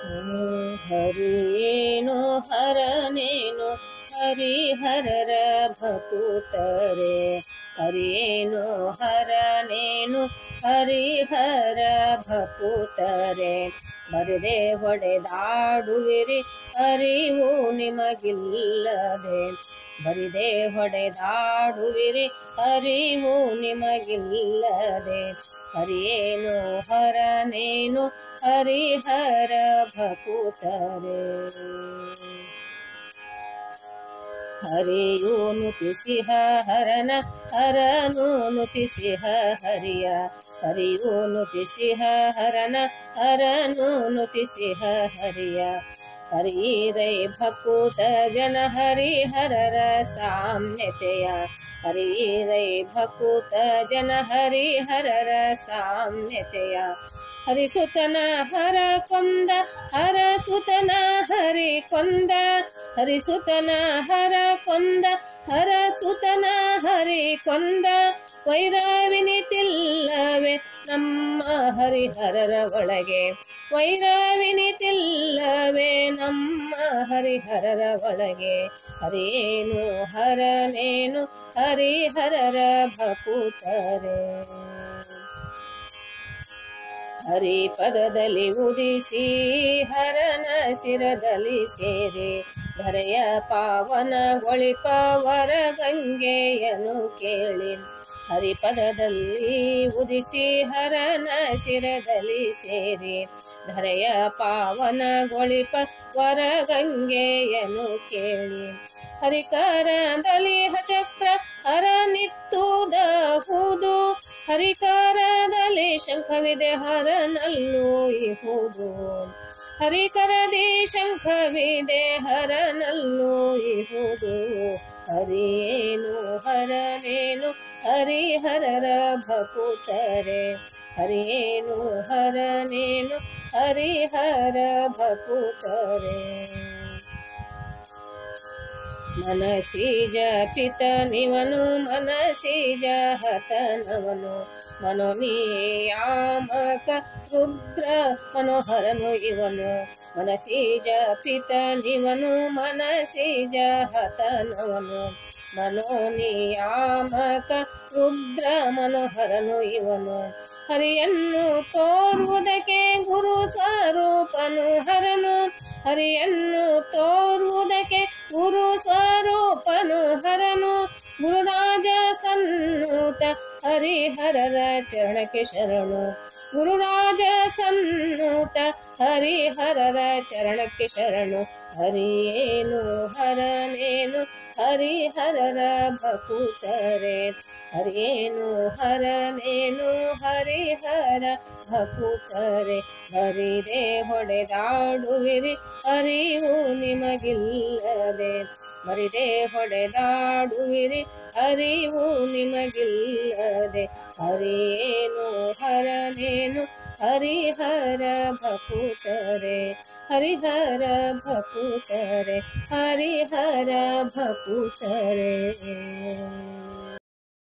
ಹರಿಯೇನು ಹರನೇನು ಹರಿಹರರ ಭಕುತರೆ ಹರಿಯೇನು ಹರನೇನು ಹರಿಹರ ಭಕುತರೆ ಬರದೆ ಹೊಡೆದಾಡುವಿರಿ ಅರಿವು ನಿಮಗಿಲ್ಲದೆ ಬರಿದೆ ಹೊಡೆದಾಡುವಿರಿ ಅರಿವು ನಿಮಗಿಲ್ಲದೆ ಹರಿಯೇನು ಹರನೇನು ಹರಿಹರ ಭಕುತರೆ ಹರಿಯು ನುತಿಸಿಹ ಹರನ ಹರನು ನುತಿಸಿಹ ಹರಿಯ ಹರಿಯು ನುತಿಸಿಹ ಹರನ ಹರನು ನುತಿಸಿಹ ಹರಿಯ ಹರಿರೈ ಭಕುತ ಜನ ಹರಿಹರರ ಸಾಮ್ಯತೆಯ ಹರಿರೈ ಭಕುತ ಜನ ಹರಿಹರರ ಸಾಮ್ಯತೆಯ ಹರಿಸುತನ ಹರ ಕೊಂದ ಹರಸುತನ ಹರಿ ಕೊಂದ ಹರಿಸುತನ ಹರ ಕೊಂದ ಹರಸುತನ ಹರಿ ಕೊಂದ ವೈರವಿನಿತಿಲ್ಲವೇ ನಮ್ಮ ಹರಿಹರರ ಒಳಗೆ ವೈರವಿನಿತಿಲ್ಲವೇ ನಮ್ಮ ಹರಿಹರರ ಒಳಗೆ ಹರೇನು ಹರನೇನು ಹರಿಹರರ ಭಕುತರೆ ಹರಿ ಪದದಲ್ಲಿ ಉದಿಸಿ ಹರನ ಸಿರದಲ್ಲಿ ಸೇರಿ ಧರೆಯ ಪಾವನಗೊಳಿಪವರ ಗಂಗೆಯನು ಕೇಳಿ ಹರಿಪದದಲ್ಲಿ ಉದಿಸಿ ಹರನ ಸಿರದಲ್ಲಿ ಸೇರಿ ಧರೆಯ ಪಾವನಗೊಳಿಪ ವರ ಗಂಗೆಯನು ಕೇಳಿ ಹರಿಕರದಲ್ಲಿ ಹಚಕ್ರ ಹರ ನಿತ್ತುದಹುದು ಹರಿಕರದಲ್ಲಿ ಶಂಖವಿದೆ ಹರನಲ್ಲೂ ಇಹುದು ಹರಿಕರದಿ ಶಂಖವಿದೆ ಹರನಲ್ಲೂ ಇಹುದು ಹರಿಯೇನು ಹರನೇನು ಹರಿಹರರ ಭಕುತರೆ ಹರಿಯೇನು ಹರನೇನು ಹರಿಹರ ಭಕುತರೆ ಮನಸೀಜ ಪಿತನಿವನು ಮನಸೀಜ ಹತನವನು ಮನೋನಿಯಾಮಕ ರುದ್ರ ಮನೋಹರನು ಇವನು ಮನಸೀಜ ಪಿತನಿವನು ಮನಸೀಜ ಹತನವನು ಮನೋನಿಯಾಮಕ ರುದ್ರ ಮನೋಹರನು ಇವನು ಹರಿಯನ್ನು ತೋರುವುದಕ್ಕೆ ಗುರು ಸ್ವರೂಪನು ಹರನು ಹರಿಯನ್ನು ತೋರುವುದಕ್ಕೆ ಗುರು ಸ್ವರೂಪನು ಹರನು ಗುರುರಾಜ ಸನ್ನೂತ ಹರಿಹರರ ಚರಣಕ್ಕೆ ಶರಣು ಗುರುರಾಜ ಸನ್ನೂತ ಹರಿಹರರ ಚರಣಕ್ಕೆ ಶರಣು ಹರಿಯೇನು ಹರನೇನು ಹರಿಹರರ ಭಕುತರೆ ಹರಿಯೇನು ಹರನೇನು ಹರಿಹರ ಭಕುತರೆ ಹರಿದೆ ಹೊಡೆದಾಡುವಿರಿ ಅರಿವು ನಿಮಗಿಲ್ಲದೆ ಮರಿದೆ ಹೊಡೆದಾಡುವಿರಿ ಅರಿವು ನಿಮಗಿಲ್ಲದೆ ಹರಿಯೇನು ಹರನೇನು ಹರಿಹರ ಭಕುತರೆ ಹರಿಹರ ಭಕುತರೆ ಹರಿಹರ ಭಕುತರೆ